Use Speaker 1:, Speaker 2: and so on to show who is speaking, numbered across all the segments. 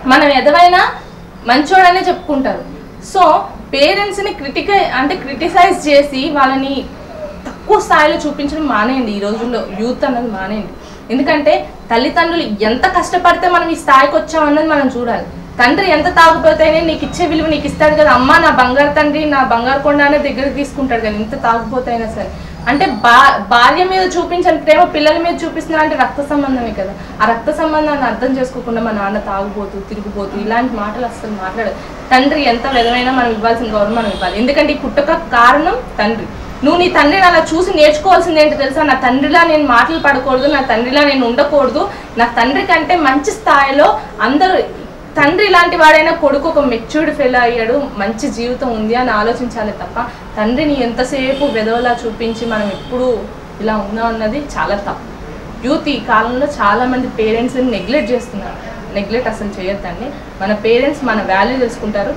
Speaker 1: మనం ఎదవైనా మంచోడనే చెప్పుకుంటారు సో పేరెంట్స్ని క్రిటిక అంటే క్రిటిసైజ్ చేసి వాళ్ళని తక్కువ స్థాయిలో చూపించడం మానేయండి ఈ రోజుల్లో యూత్ అన్నది మానేయండి ఎందుకంటే తల్లిదండ్రులు ఎంత కష్టపడితే మనం ఈ స్థాయికి వచ్చామన్నది మనం చూడాలి తండ్రి ఎంత తాగుపోతేనే నీకు ఇచ్చే విలువ నీకు ఇస్తాడు కదా అమ్మ నా బంగారు తండ్రి నా బంగారు కొండ అనే దగ్గరికి తీసుకుంటాడు కదా ఇంత తాగుపోతైనా సరే అంటే బా భార్య మీద చూపించని ప్రేమ పిల్లల మీద చూపిస్తున్నా అంటే రక్త సంబంధమే కదా ఆ రక్త సంబంధాన్ని అర్థం చేసుకోకుండా మా నాన్న తాగుపోతూ తిరిగిపోతూ ఇలాంటి మాటలు అస్సలు మాట్లాడదు తండ్రి ఎంత విధమైనా మనం ఇవ్వాల్సిన గౌరవం మనం ఇవ్వాలి ఎందుకంటే ఈ పుట్టక కారణం తండ్రి నువ్వు నీ తండ్రిని అలా చూసి నేర్చుకోవాల్సింది ఏంటో తెలుసా నా తండ్రిలా నేను మాటలు పడకూడదు నా తండ్రిలా నేను ఉండకూడదు నా తండ్రి కంటే మంచి స్థాయిలో అందరూ తండ్రి ఇలాంటి వాడైనా కొడుకు ఒక మెచ్యూర్డ్ ఫెయిల్ అయ్యాడు మంచి జీవితం ఉంది అని ఆలోచించాలి తప్ప తండ్రిని ఎంతసేపు వెదవలా చూపించి మనం ఎప్పుడు ఇలా ఉన్నాం అన్నది చాలా తప్పు యూత్ ఈ కాలంలో చాలా మంది పేరెంట్స్ని నెగ్లెక్ట్ చేస్తున్నారు నెగ్లెక్ట్ అసలు చేయొద్దండి మన పేరెంట్స్ మన వాల్యూ తెలుసుకుంటారు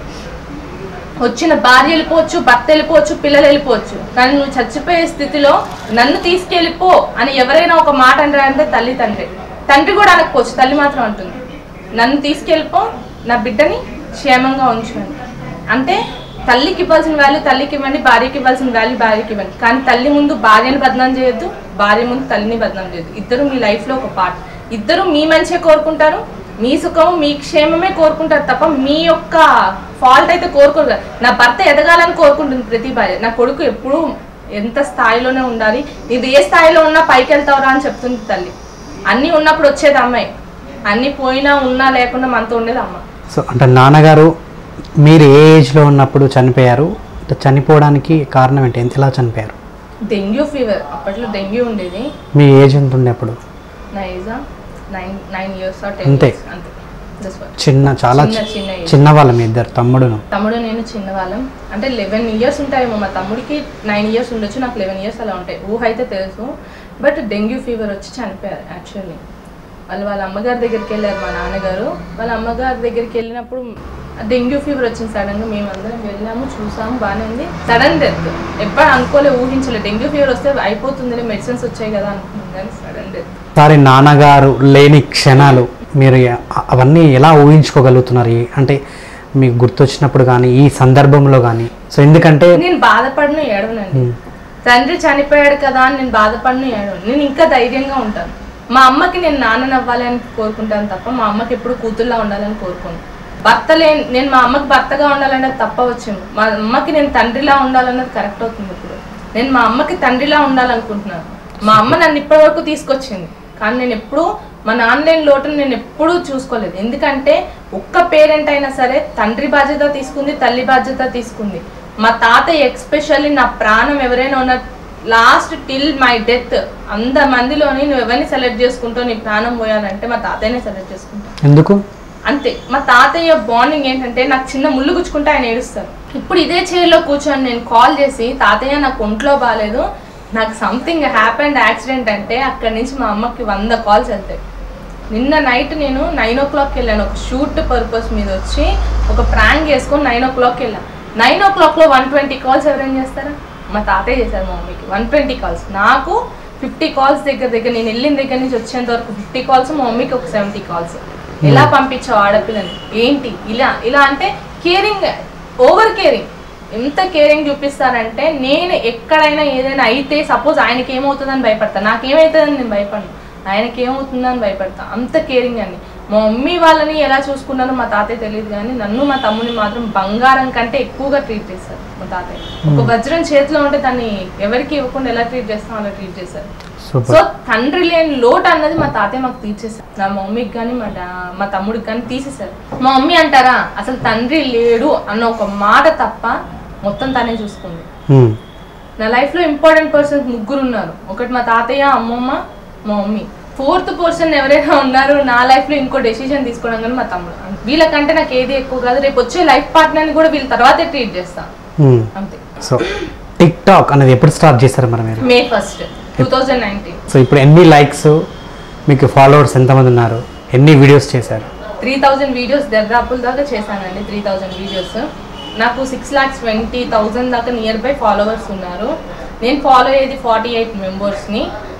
Speaker 1: వచ్చిన భార్య వెళ్ళిపోవచ్చు భర్త వెళ్ళిపోవచ్చు పిల్లలు వెళ్ళిపోవచ్చు కానీ నువ్వు చచ్చిపోయే స్థితిలో నన్ను తీసుకెళ్ళిపో అని ఎవరైనా ఒక మాట అంటారంటే తల్లి తండ్రి తండ్రి కూడా అనకపోవచ్చు తల్లి మాత్రం అంటుంది నన్ను తీసుకెళ్ళిపో నా బిడ్డని క్షేమంగా ఉంచండి అంటే తల్లికి ఇవ్వాల్సిన వాల్యూ తల్లికి ఇవ్వండి భార్యకి ఇవ్వాల్సిన వాల్యూ భార్యకి ఇవ్వండి కానీ తల్లి ముందు భార్యని బదనాం చేయొద్దు భార్య ముందు తల్లిని బదనాం చేయొద్దు ఇద్దరు మీ లైఫ్లో ఒక పార్ట్ ఇద్దరు మీ మంచిగా కోరుకుంటారు మీ సుఖం మీ క్షేమమే కోరుకుంటారు తప్ప మీ యొక్క ఫాల్ట్ అయితే కోరుకోరు కదా. నా భర్త ఎదగాలని కోరుకుంటుంది ప్రతి భార్య నా కొడుకు ఎప్పుడూ ఎంత స్థాయిలోనే ఉండాలి ఇది ఏ స్థాయిలో ఉన్నా పైకి వెళ్తావురా అని చెప్తుంది తల్లి అన్నీ ఉన్నప్పుడు వచ్చేది అమ్మాయి అన్నీ పోయినా ఉన్నా లేకుండా మనతో ఉండేది అమ్మ
Speaker 2: సో అంటే నాన్నగారు మీరు ఏ ఏజ్లో ఉన్నప్పుడు చనిపోయారు అంటే చనిపోవడానికి కారణం ఏంటి ఎంత ఎలా చనిపోయారు
Speaker 1: డెంగ్యూ ఫీవర్ అప్పట్లో డెంగ్యూ ఉండేది
Speaker 2: మీ ఏజ్ ఎంత ఉండే అప్పుడు
Speaker 1: నా ఏజా నైన్ నైన్ ఇయర్స్ టెన్
Speaker 2: అంతే.
Speaker 1: ఇయర్స్ అంతే That's what.
Speaker 2: చిన్న చాలా
Speaker 1: చిన్న
Speaker 2: చి-
Speaker 1: చిన్న age.
Speaker 2: చిన్నవాళ్ళ మీ ఇద్దరు తమ్ముడును
Speaker 1: తమ్ముడు నేను చిన్నవాళ్ళం అంటే లెవెన్ ఇయర్స్ ఉంటాయేమో మా తమ్ముడికి నైన్ ఇయర్స్ ఉండొచ్చు నాకు లెవెన్ ఇయర్స్ అలా ఉంటాయి ఊహ అయితే తెలుసు బట్ డెంగ్యూ ఫీవర్ వచ్చి చనిపోయారు యాక్చువల్లీ వాళ్ళు వాళ్ళ అమ్మగారి దగ్గరికి వెళ్ళారు మా నాన్నగారు వాళ్ళ అమ్మగారి దగ్గరికి వెళ్ళినప్పుడు డెంగ్యూ ఫీవర్ వచ్చింది సడన్గా మేమందరం వెళ్ళాము చూసాము బాగానే ఉంది సడన్ డెత్ ఎప్పుడు అనుకోలే ఊహించలే డెంగ్యూ ఫీవర్ వస్తే అయిపోతుందిలే మెడిసిన్స్ వచ్చాయి కదా అనుకున్నాం కానీ సడన్ డెత్
Speaker 2: సారి నాన్నగారు లేని క్షణాలు మీరు అ- అవన్నీ ఎలా ఊహించుకోగలుగుతున్నారు ఈ- అంటే మీకు గుర్తొచ్చినప్పుడు కానీ ఈ సందర్భంలో కానీ సో ఎందుకంటే
Speaker 1: నేను బాధపడను ఏడవనండి తండ్రి చనిపోయాడు కదా అని నేను బాధపడను ఏడవను నేను ఇంకా ధైర్యంగా ఉంటాను మా అమ్మకి నేను నాన్నని అవ్వాలి అని కోరుకుంటాను తప్ప మా అమ్మకి ఎప్పుడు కూతుర్లా ఉండాలని కోరుకోను భర్త లేని నేను మా అమ్మకి భర్తగా ఉండాలనేది తప్ప వచ్చింది మా అమ్మకి నేను తండ్రిలా ఉండాలన్నది కరెక్ట్ అవుతుంది ఇప్పుడు నేను మా అమ్మకి తండ్రిలా ఉండాలనుకుంటున్నాను మా అమ్మ నన్ను ఇప్పటి వరకు తీసుకొచ్చింది కానీ నేను ఎప్పుడూ మా నాన్నలేని లోటును నేను ఎప్పుడూ చూసుకోలేదు ఎందుకంటే ఒక్క పేరెంట్ అయినా సరే తండ్రి బాధ్యత తీసుకుంది తల్లి బాధ్యత తీసుకుంది మా తాతయ్య ఎక్స్పెషల్లీ నా ప్రాణం ఎవరైనా ఉన్న లాస్ట్ టిల్ మై డెత్ అంత మందిలోని నువ్వు ఎవరిని సెలెక్ట్ చేసుకుంటావు నీ ప్రాణం పోయాలంటే మా తాతయ్యనే సెలెక్ట్ చేసుకుంటా
Speaker 2: ఎందుకు
Speaker 1: అంతే మా తాతయ్య బాండింగ్ ఏంటంటే నాకు చిన్న ముళ్ళు గుచ్చుకుంటే ఆయన ఏడుస్తారు ఇప్పుడు ఇదే చైర్లో కూర్చొని నేను కాల్ చేసి తాతయ్య నాకు ఒంట్లో బాగాలేదు నాకు సంథింగ్ హ్యాపెండ్ యాక్సిడెంట్ అంటే అక్కడి నుంచి మా అమ్మకి వంద కాల్స్ వెళ్తాయి నిన్న నైట్ నేను నైన్ ఓ క్లాక్కి వెళ్ళాను ఒక షూట్ పర్పస్ మీద వచ్చి ఒక ప్రాంక్ వేసుకొని నైన్ ఓ క్లాక్కి వెళ్ళాను నైన్ ఓ క్లాక్లో వన్ ట్వంటీ కాల్స్ ఎవరైనా చేస్తారా మా తాతయ్య చేశారు మా మమ్మీకి వన్ ట్వంటీ కాల్స్ నాకు ఫిఫ్టీ కాల్స్ దగ్గర దగ్గర నేను వెళ్ళిన దగ్గర నుంచి వచ్చేంత వరకు ఫిఫ్టీ కాల్స్ మా మమ్మీకి ఒక సెవెంటీ కాల్స్ ఎలా పంపించావు ఆడపిల్లని ఏంటి ఇలా ఇలా అంటే కేరింగ్ ఓవర్ కేరింగ్ ఎంత కేరింగ్ చూపిస్తారంటే నేను ఎక్కడైనా ఏదైనా అయితే సపోజ్ ఆయనకి ఏమవుతుందని భయపడతా నాకేమవుతుందని నేను భయపడను ఆయనకి ఏమవుతుందని భయపడతా అంత కేరింగ్ అండి మా మమ్మీ వాళ్ళని ఎలా చూసుకున్నారో మా తాతయ్య తెలియదు కానీ నన్ను మా తమ్ముని మాత్రం బంగారం కంటే ఎక్కువగా ట్రీట్ చేశారు మా తాతయ్య ఒక వజ్రం చేతిలో ఉంటే దాన్ని ఎవరికి ఇవ్వకుండా ఎలా ట్రీట్ చేస్తాం అలా ట్రీట్ చేశారు
Speaker 2: సూపర్
Speaker 1: సో తండ్రి లేని లోటు అన్నది మా తాతయ్య మాకు తీర్చేశారు నా మమ్మీకి కానీ మా డా మా తమ్ముడికి కానీ తీసేశారు మా మమ్మీ అంటారా అసలు తండ్రి లేడు అన్న ఒక మాట తప్ప మొత్తం తనే చూసుకుంది
Speaker 2: ఉమ్.
Speaker 1: నా లైఫ్లో ఇంపార్టెంట్ పర్సన్స్ ముగ్గురు ఉన్నారు ఒకటి మా తాతయ్య అమ్మమ్మ మా మమ్మీ ఫోర్త్ పర్సన్ ఎవరైనా ఉన్నారు నా లైఫ్లో ఇంకో డెసిషన్ తీసుకోవడం కానీ మా తమ్ముడు వీళ్ళకంటే నాకు ఏది ఎక్కువ కాదు రేపు వచ్చే లైఫ్ పార్ట్నర్ని కూడా వీళ్ళ తర్వాతే ట్రీట్ చేస్తాను
Speaker 2: ఉమ్.
Speaker 1: అంతే
Speaker 2: సో టిక్ టాక్ అనేది ఎప్పుడు స్టార్ట్ చేశారు మరి మీరు
Speaker 1: May first two thousand nineteen
Speaker 2: so ఇప్పుడు ఎన్ని లైక్స్ మీకు ఫాలోవర్స్ ఎంతమంది ఉన్నారు ఎన్ని వీడియోస్ చేశారు
Speaker 1: త్రీ థౌజండ్ వీడియోస్ దర్దాపుల దాకా చేశానండి త్రీ థౌజండ్ వీడియోస్ నాకు సిక్స్ ల్యాక్స్ ట్వంటీ థౌజండ్ దాకా నియర్ బై ఫాలోవర్స్ ఉన్నారు నేను ఫాలో అయ్యేది ఫార్టీ ఎయిట్ మెంబర్స్ని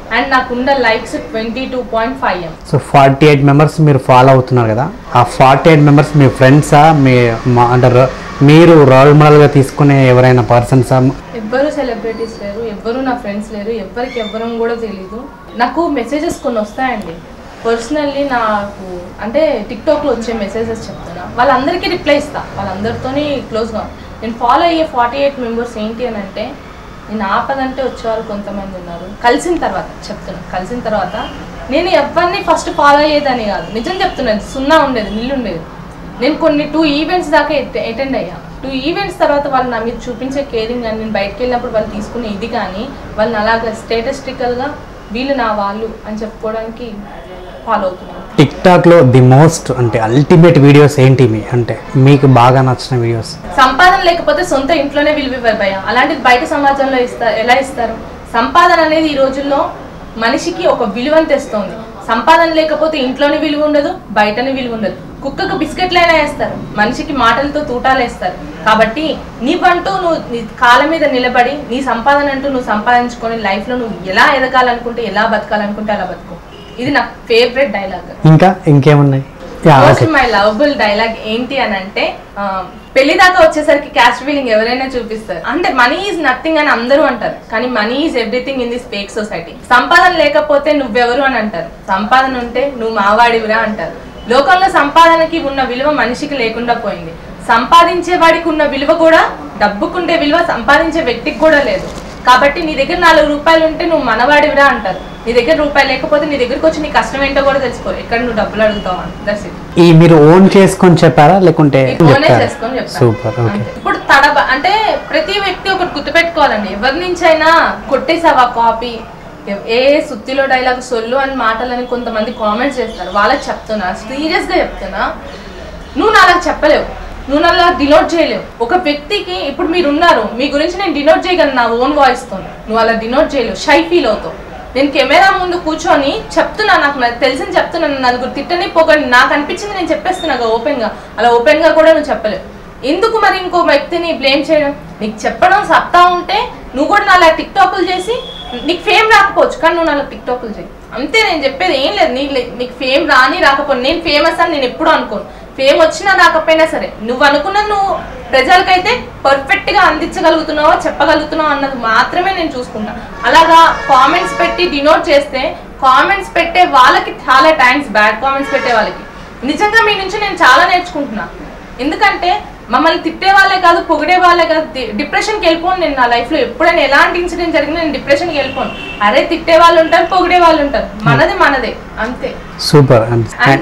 Speaker 1: అండ్ నాకున్న likes twenty two point five M
Speaker 2: so forty eight members మీరు ఫాలో అవుతున్నారు కదా ఆ ఫార్టీ ఎయిట్ మెంబర్స్ మీ ఫ్రెండ్సా మీ మా అంటే ర- మీరు రోల్ మోడల్గా తీసుకునే ఎవరైనా పర్సన్సా
Speaker 1: ఎవ్వరు సెలబ్రిటీస్ లేరు ఎవ్వరు నా ఫ్రెండ్స్ లేరు ఎవ్వరికి ఎవ్వరం కూడా తెలీదు నాకు మెసేజెస్ కొన్ని వస్తాయండి పర్సనల్లీ నాకు అంటే టిక్టాక్లో వచ్చే మెసేజెస్ చెప్తున్నా వాళ్ళందరికీ రిప్లై ఇస్తా వాళ్ళందరితోని క్లోజ్గా నేను ఫాలో అయ్యే ఫార్టీ ఎయిట్ మెంబర్స్ ఏంటి అని అంటే నేను ఆపదంటే వచ్చేవాళ్ళు కొంతమంది ఉన్నారు కలిసిన తర్వాత చెప్తున్నా కలిసిన తర్వాత నేను ఎవరిని ఫస్ట్ ఫాలో అయ్యేదని కాదు నిజం చెప్తున్నాను సున్నా ఉండేది నిల్లు ఉండేది నేను కొన్ని టూ ఈవెంట్స్ దాకా అటెండ్ అయ్యా టూ ఈవెంట్స్ తర్వాత వాళ్ళు నా మీద చూపించే కేరింగ్ కానీ నేను బయటకు వెళ్ళినప్పుడు వాళ్ళు తీసుకునే ఇది కానీ వాళ్ళని అలాగ స్టేటస్టికల్గా వీళ్ళు నా వాళ్ళు అని చెప్పుకోవడానికి ఫాలో అవుతున్నాను
Speaker 2: టిక్ టాక్లో ది మోస్ట్ అంటే అల్టిమేట్ వీడియోస్ ఏంటి మీ అంటే మీకు బాగా నచ్చిన వీడియోస్
Speaker 1: సంపాదన లేకపోతే సొంత ఇంట్లోనే విలువ ఇవ్వరు భయ అలాంటిది బయట సమాజంలో ఇస్తారు ఎలా ఇస్తారు సంపాదన అనేది ఈ రోజుల్లో మనిషికి ఒక విలువని తెస్తోంది సంపాదన లేకపోతే ఇంట్లోని విలువ ఉండదు బయటని విలువ ఉండదు కుక్కకు బిస్కెట్లైనా వేస్తారు మనిషికి మాటలతో తూటాలు వేస్తారు కాబట్టి నీవంటూ నువ్వు నీ కాళ్ళ మీద నిలబడి నీ సంపాదన అంటూ నువ్వు సంపాదించుకొని లైఫ్లో నువ్వు ఎలా ఎదగాలనుకుంటే ఎలా బతకాలనుకుంటే అలా బతుకు ఇది నా ఫేవరెట్ డైలాగ్
Speaker 2: ఇంకా ఇంకేమున్నాయి yeah
Speaker 1: most
Speaker 2: okay
Speaker 1: my lovable dialogue ఏంటి అని అంటే ఆ, పెళ్లి దాకా వచ్చేసరికి క్యాస్ట్ ఫీలింగ్ ఎవరైనా చూపిస్తారు అంటే మనీ ఈజ్ నథింగ్ అని అందరూ అంటారు కానీ money is everything in this fake society సంపాదన లేకపోతే నువ్వెవరు అని అంటారు సంపాదన ఉంటే నువ్వు మావాడివిరా అంటారు లోకంలో సంపాదనకి ఉన్న విలువ మనిషికి లేకుండా పోయింది సంపాదించే వాడికి ఉన్న విలువ కూడా డబ్బుకుండే విలువ సంపాదించే వ్యక్తికి కూడా లేదు కాబట్టి నీ దగ్గర నాలుగు రూపాయలు ఉంటే నువ్వు మనవాడివిరా అంటారు నీ దగ్గర రూపాయలు లేకపోతే నీ దగ్గరికి వచ్చి నీ కష్టం ఏంటో కూడా తెలుసుకో ఎక్కడ నువ్వు డబ్బులు అడుగుతావు అని దట్స్ ఇట్
Speaker 2: ఈ మీరు ఓన్ చేసుకొని చెప్పారా లేకుంటే
Speaker 1: ఓనే చేసుకొని చెప్తాను
Speaker 2: సూపర్ ఓకే
Speaker 1: అంతే. ఇప్పుడు తడబ అంటే ప్రతి వ్యక్తి ఒకటి గుర్తుపెట్టుకోవాలండి ఎవరి నుంచి అయినా కొట్టేసావా కాపీ ఏ సుత్తిలో డైలాగ్ సొల్లు అని మాటలని కొంతమంది కామెంట్స్ చేస్తారు వాళ్ళకి చెప్తున్నా సీరియస్ గా చెప్తున్నా నువ్వు నాలకు చెప్పలేవు నువ్వు నన్ను డినోట్ చేయలేవు ఒక వ్యక్తికి ఇప్పుడు మీరు ఉన్నారు మీ గురించి నేను డినోట్ చేయగలను నా ఓన్ వాయిస్ తో నువ్వు అలా డినోట్ చేయలేవు షై ఫీల్ అవుతావు నేను కెమెరా ముందు కూర్చొని చెప్తున్నా నాకు నాకు తెలిసింది చెప్తున్నాను నలుగురు తిట్టని పొగని నాకు అనిపించింది నేను చెప్పేస్తున్నా ఓపెన్ గా అలా ఓపెన్ గా కూడా నువ్వు చెప్పలేవు ఎందుకు మరి ఇంకో వ్యక్తిని బ్లేమ్ చేయడం నీకు చెప్పడం సత్తా ఉంటే నువ్వు కూడా నాలా టిక్ టాకులు చేసి నీకు ఫేమ్ రాకపోవచ్చు కానీ నువ్వు నాలా టిక్ టాకులు చేయి అంతే నేను చెప్పేది ఏం లేదు నీ నీకు ఫేమ్ రాని రాకపోను నేను ఫేమస్ అని నేను ఎప్పుడూ అనుకోను ఫేమ్ వచ్చినా రాకపోయినా సరే నువ్వు అనుకున్నది నువ్వు ప్రజలకైతే పర్ఫెక్ట్ గా అందించగలుగుతున్నావో చెప్పగలుగుతున్నావు అన్నది మాత్రమే నేను చూసుకుంటా అలాగా కామెంట్స్ పెట్టి డినోట్ చేస్తే కామెంట్స్ పెట్టే వాళ్ళకి చాలా థ్యాంక్స్ బ్యాడ్ కామెంట్స్ పెట్టే వాళ్ళకి నిజంగా మీ నుంచి నేను చాలా నేర్చుకుంటున్నా ఎందుకంటే మమ్మల్ని తిట్టే వాళ్ళే కాదు పొగిడే వాళ్ళే కాదు డి- డిప్రెషన్కి వెళ్ళిపోను నేను నా లైఫ్లో ఎప్పుడైనా ఎలాంటి ఇన్సిడెంట్ జరిగినా నేను డిప్రెషన్కి వెళ్ళిపోను అరే తిట్టే వాళ్ళు ఉంటారు పొగిడే వాళ్ళు ఉంటారు మనది మనదే అంతే
Speaker 2: సూపర్ అండ్
Speaker 1: అండ్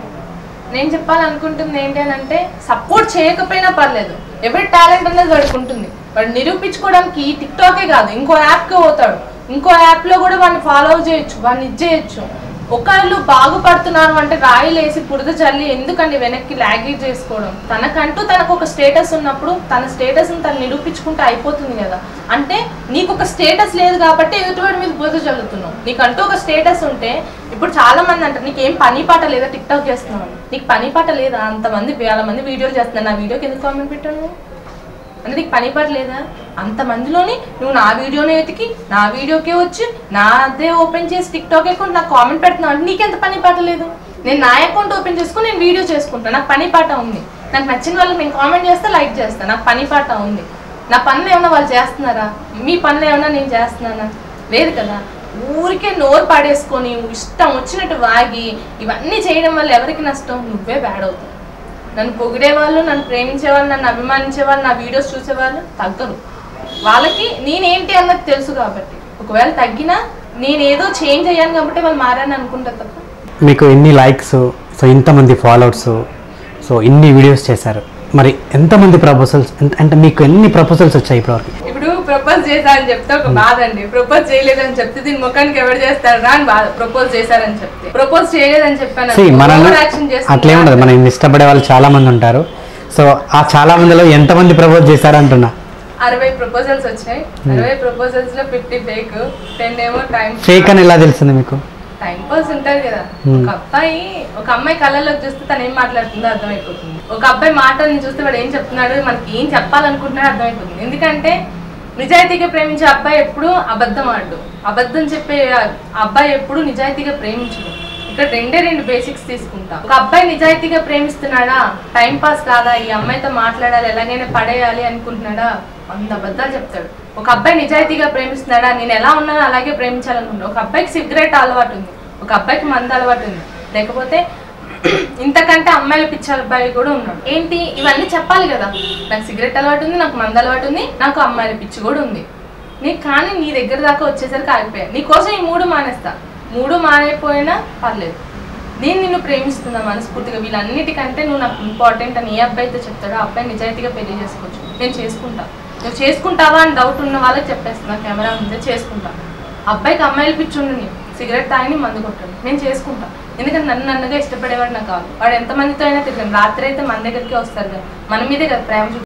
Speaker 1: నేను చెప్పాలనుకుంటుంది ఏంటి అని అంటే సపోర్ట్ చేయకపోయినా పర్లేదు ఎవరి టాలెంట్ అనేది వాడికి ఉంటుంది వాడు నిరూపించుకోవడానికి ఈ టిక్ టాకే కాదు ఇంకో యాప్కి పోతాడు ఇంకో యాప్లో కూడా వాడిని ఫాలో చేయొచ్చు వాడిని ఇది చేయొచ్చు ఒకళ్ళు బాగుపడుతున్నారు అంటే రాయిలేసి బురద చల్లి ఎందుకండి వెనక్కి లాగి చేసుకోవడం తనకంటూ తనకు ఒక స్టేటస్ ఉన్నప్పుడు తన స్టేటస్ని తను నిరూపించుకుంటే అయిపోతుంది కదా అంటే నీకు ఒక స్టేటస్ లేదు కాబట్టి ఎదుటివాడి మీద బురద చల్లుతున్నావు నీకంటూ ఒక స్టేటస్ ఉంటే ఇప్పుడు చాలా మంది అంటారు నీకు ఏం పని పాట లేదా టిక్ టాక్ చేస్తున్నావు అని. నీకు పని పాట లేదా అంతమంది వేల మంది వీడియోలు చేస్తున్నారు నా వీడియోకి ఎందుకు కామెంట్ పెట్టాను నువ్వు? అంటే నీకు పని పాట లేదా అంతమందిలోని నువ్వు నా వీడియోని ఎతికి నా వీడియోకే వచ్చి నా అదే ఓపెన్ చేసి టిక్ టాక్ అకౌంట్ నాకు కామెంట్ పెడుతున్నావు అంటే నీకెంత పని పాట లేదు నేను నా అకౌంట్ ఓపెన్ చేసుకుని నేను వీడియో చేసుకుంటాను నాకు పని పాట ఉంది నాకు నచ్చిన వాళ్ళకి నేను కామెంట్ చేస్తే లైక్ చేస్తాను నాకు పని పాట ఉంది నా పనులు ఏమైనా వాళ్ళు చేస్తున్నారా మీ పనులు ఏమైనా నేను చేస్తున్నానా లేదు కదా ఊరికే నోరు పాడేసుకొని ఇష్టం వచ్చినట్టు వాగి ఇవన్నీ చేయడం వల్ల ఎవరికి నష్టం నువ్వే బ్యాడ్ అవుతావు నన్ను పొగిడే వాళ్ళు నన్ను ప్రేమించే వాళ్ళు నన్ను అభిమానించే వాళ్ళు నా వీడియోస్ చూసేవాళ్ళు తగ్గరు వాళ్ళకి నేనేంటి అన్నది తెలుసు కాబట్టి ఒకవేళ తగ్గినా నేను ఏదో చేంజ్ అయ్యాను కాబట్టి వాళ్ళు మారాను అనుకుంటా తప్ప
Speaker 2: మీకు ఎన్ని లైక్స్ సో ఇంతమంది ఫాలోవర్స్ సో ఇన్ని వీడియోస్ చేశారు మరి ఎంతమంది ప్రపోజల్స్ అంటే మీకు ఎన్ని ప్రపోజల్స్ వచ్చాయి ఇప్పటివరకు
Speaker 1: ఇప్పుడు ప్రపోజ్ చేశా అని చెప్తే ఒక బాధ అండి ప్రపోజ్ చేయలేదని చెప్తే దీని ముఖానికి ఎవరు చేస్తారా అని బాధ ప్రపోజ్ చేశారని చెప్తే ప్రపోజ్ చేయలేదని చెప్పాను
Speaker 2: See, మనల్ని
Speaker 1: యాక్షన్
Speaker 2: అట్లే ఉండదు మనం ఇష్టపడే వాళ్ళు చాలా మంది ఉంటారు సో ఆ చాలా మందిలో ఎంతమంది ప్రపోజ్ చేశారు అంటున్నా
Speaker 1: అరవై ప్రపోజల్స్ వచ్చాయి అరవై ప్రపోజల్స్ లో ఫిఫ్టీ ఫేక్ టెన్ ఏమో టైం
Speaker 2: ఫేక్ అని ఎలా తెలిసింది మీకు
Speaker 1: టైం పాస్ ఉంటది కదా ఒక అబ్బాయి ఒక అమ్మాయి కళ్ళలోకి చూస్తే తను ఏం మాట్లాడుతుందో అర్థమైపోతుంది ఒక అబ్బాయి మాటల్ని చూస్తే వాడు ఏం చెప్తున్నాడు మనకి ఏం చెప్పాలనుకుంటున్నాడో అర్థమైపోతుంది ఎందుకంటే నిజాయితీగా ప్రేమించే అబ్బాయి ఎప్పుడు అబద్ధం ఆడు అబద్ధం చెప్పే అబ్బాయి ఎప్పుడు నిజాయితీగా ప్రేమించడు ఇక్కడ రెండే రెండు బేసిక్స్ తీసుకుంటా ఒక అబ్బాయి నిజాయితీగా ప్రేమిస్తున్నాడా టైం పాస్ కాదా ఈ అమ్మాయితో మాట్లాడాలి ఎలాగైనా పడేయాలి అనుకుంటున్నాడా వంద అబద్ధాలు చెప్తాడు ఒక అబ్బాయి నిజాయితీగా ప్రేమిస్తున్నాడా నేను ఎలా ఉన్నానో అలాగే ప్రేమించాలనుకుంటున్నా ఒక అబ్బాయికి సిగరెట్ అలవాటు ఉంది ఒక అబ్బాయికి మంద అలవాటు ఉంది లేకపోతే ఇంతకంటే అమ్మాయిల పిచ్చి అబ్బాయి కూడా ఉన్నాడు ఏంటి ఇవన్నీ చెప్పాలి కదా నాకు సిగరెట్ అలవాటు ఉంది నాకు మంద అలవాటు ఉంది నాకు అమ్మాయిల పిచ్చి కూడా ఉంది నీకు కానీ నీ దగ్గర దాకా వచ్చేసరికి ఆగిపోయా నీకోసం ఈ మూడు మానేస్తా మూడు మానేపోయినా పర్లేదు నేను నిన్ను ప్రేమిస్తున్నా మనస్ఫూర్తిగా వీళ్ళన్నిటికంటే నువ్వు నాకు ఇంపార్టెంట్ అని ఏ అబ్బాయితో చెప్తాడో ఆ అబ్బాయి నిజాయితీగా పెళ్లి చేసుకోవచ్చు నేను చేసుకుంటా నువ్వు చేసుకుంటావా అని డౌట్ ఉన్న వాళ్ళకి చెప్పేస్తున్నా కెమెరా ముందే చేసుకుంటా అబ్బాయికి అమ్మాయిలు పిచ్చి ఉండని సిగరెట్ తాగిని మందు కొట్టండి నేను చేసుకుంటా ఎందుకంటే నన్ను నన్నుగా ఇష్టపడేవాడు నాకు కాదు వాడు ఎంతమందితో అయినా తిరిగాను రాత్రి అయితే మన దగ్గరికి వస్తారు కదా మన మీదే కదా ప్రేమ చూపించేది.